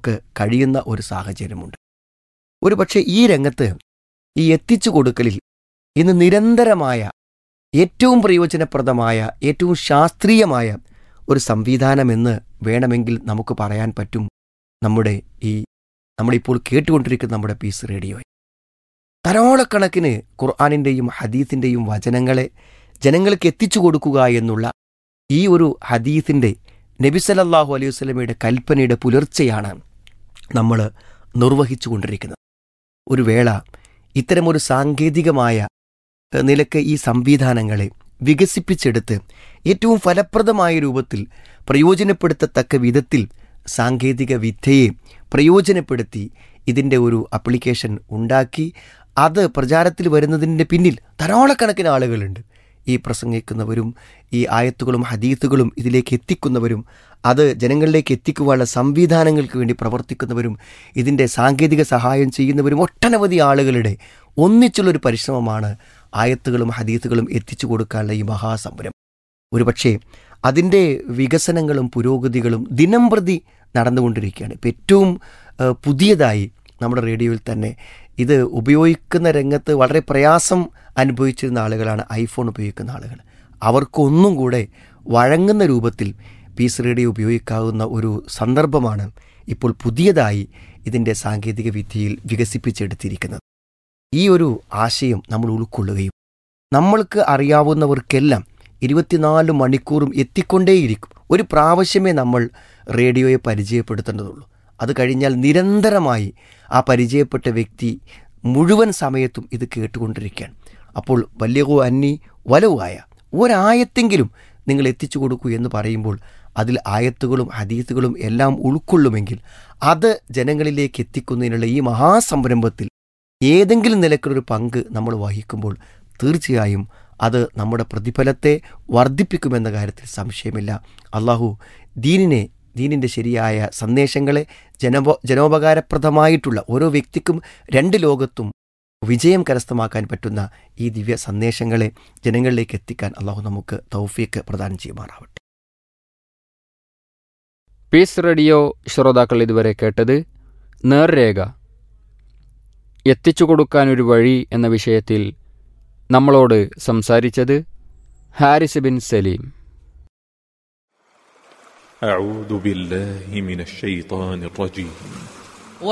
നമുക്ക് കഴിയുന്ന ഒരു സാഹചര്യമുണ്ട് ഒരു പക്ഷേ ഈ രംഗത്ത് ഈ എത്തിച്ചു കൊടുക്കലിൽ ഇന്ന് നിരന്തരമായ ഏറ്റവും പ്രയോജനപ്രദമായ ഏറ്റവും ശാസ്ത്രീയമായ ഒരു സംവിധാനമെന്ന് വേണമെങ്കിൽ നമുക്ക് പറയാൻ പറ്റും നമ്മുടെ ഈ നമ്മളിപ്പോൾ കേട്ടുകൊണ്ടിരിക്കുന്ന നമ്മുടെ പീസ് റേഡിയോയെ ധാരാളക്കണക്കിന് ഖുർആാനിൻ്റെയും ഹദീസിൻ്റെയും വചനങ്ങളെ ജനങ്ങൾക്ക് എത്തിച്ചു കൊടുക്കുക എന്നുള്ള ഈ ഒരു ഹദീസിൻ്റെ നബി സല്ലല്ലാഹു അലൈഹി വസല്ലമയുടെ കൽപ്പനയുടെ പുലർച്ചെയാണ് നമ്മൾ നിർവഹിച്ചു കൊണ്ടിരിക്കുന്നത് ഒരു വേള ഇത്തരമൊരു സാങ്കേതികമായ ഏഹ്, നിലക്ക് ഈ സംവിധാനങ്ങളെ വികസിപ്പിച്ചെടുത്ത് ഏറ്റവും ഫലപ്രദമായ രൂപത്തിൽ പ്രയോജനപ്പെടുത്തത്തക്ക വിധത്തിൽ സാങ്കേതിക വിദ്യയെ പ്രയോജനപ്പെടുത്തി ഇതിൻ്റെ ഒരു അപ്ലിക്കേഷൻ ഉണ്ടാക്കി അത് പ്രചാരത്തിൽ വരുന്നതിൻ്റെ പിന്നിൽ ധാരാളക്കണക്കിന് ആളുകളുണ്ട് ഈ പ്രസംഗിക്കുന്നവരും ഈ ആയത്തുകളും ഹദീത്തുകളും ഇതിലേക്ക് എത്തിക്കുന്നവരും അത് ജനങ്ങളിലേക്ക് എത്തിക്കുവാനുള്ള സംവിധാനങ്ങൾക്ക് വേണ്ടി പ്രവർത്തിക്കുന്നവരും ഇതിൻ്റെ സാങ്കേതിക സഹായം ചെയ്യുന്നവരും ഒട്ടനവധി ആളുകളുടെ ഒന്നിച്ചുള്ളൊരു പരിശ്രമമാണ് ആയത്തുകളും ഹദീത്തുകളും എത്തിച്ചു കൊടുക്കാനുള്ള ഈ മഹാസംരംഭം ഒരുപക്ഷേ അതിൻ്റെ വികസനങ്ങളും പുരോഗതികളും ദിനം പ്രതി നടന്നുകൊണ്ടിരിക്കുകയാണ് ഇപ്പം ഏറ്റവും ഏഹ്, പുതിയതായി നമ്മുടെ റേഡിയോയിൽ തന്നെ ഇത് ഉപയോഗിക്കുന്ന രംഗത്ത് വളരെ പ്രയാസം അനുഭവിച്ചിരുന്ന ആളുകളാണ് ഐഫോൺ ഉപയോഗിക്കുന്ന ആളുകൾ അവർക്കൊന്നും കൂടെ വഴങ്ങുന്ന രൂപത്തിൽ പീസ് റേഡിയോ ഉപയോഗിക്കാവുന്ന ഒരു സന്ദർഭമാണ് ഇപ്പോൾ പുതിയതായി ഇതിൻ്റെ സാങ്കേതിക വിദ്യയിൽ വികസിപ്പിച്ചെടുത്തിരിക്കുന്നത് ഈ ഒരു ആശയം നമ്മൾ ഉൾക്കൊള്ളുകയും നമ്മൾക്ക് അറിയാവുന്നവർക്കെല്ലാം ഇരുപത്തിനാല് മണിക്കൂറും എത്തിക്കൊണ്ടേയിരിക്കും ഒരു പ്രാവശ്യമേ നമ്മൾ റേഡിയോയെ പരിചയപ്പെടുത്തേണ്ടതുള്ളൂ അത് കഴിഞ്ഞാൽ നിരന്തരമായി ആ പരിചയപ്പെട്ട വ്യക്തി മുഴുവൻ സമയത്തും ഇത് കേട്ടുകൊണ്ടിരിക്കുകയാണ് അപ്പോൾ വല്യകോ അന്നി വലവുമായ ഒരായത്തെങ്കിലും നിങ്ങൾ എത്തിച്ചു കൊടുക്കൂ എന്ന് പറയുമ്പോൾ അതിൽ ആയത്തുകളും ഹദീസുകളും എല്ലാം ഉൾക്കൊള്ളുമെങ്കിൽ അത് ജനങ്ങളിലേക്ക് എത്തിക്കുന്നതിനുള്ള ഈ മഹാസംരംഭത്തിൽ ഏതെങ്കിലും നിലക്കുള്ളൊരു പങ്ക് നമ്മൾ വഹിക്കുമ്പോൾ തീർച്ചയായും അത് നമ്മുടെ പ്രതിഫലത്തെ വർദ്ധിപ്പിക്കുമെന്ന കാര്യത്തിൽ സംശയമില്ല അള്ളാഹു ദീനിനെ ദീനിൻ്റെ ശരിയായ സന്ദേശങ്ങളെ ജനപ ജനോപകാരപ്രദമായിട്ടുള്ള ഓരോ വ്യക്തിക്കും രണ്ട് ലോകത്തും വിജയം കരസ്ഥമാക്കാൻ പറ്റുന്ന ഈ ദിവ്യ സന്ദേശങ്ങളെ ജനങ്ങളിലേക്ക് എത്തിക്കാൻ അള്ളാഹു നമുക്ക് തൗഫീക്ക് പ്രദാനം ചെയ്യുമാറാവട്ടെ പീസ് റേഡിയോ ശ്രോതാക്കൾ ഇതുവരെ കേട്ടത് നേർരേഖ എത്തിച്ചു കൊടുക്കാൻ ഒരു വഴി എന്ന വിഷയത്തിൽ നമ്മളോട് സംസാരിച്ചത് ഹാരിസ് ബിൻ സലീം أعوذ بالله من الشيطان الرجيم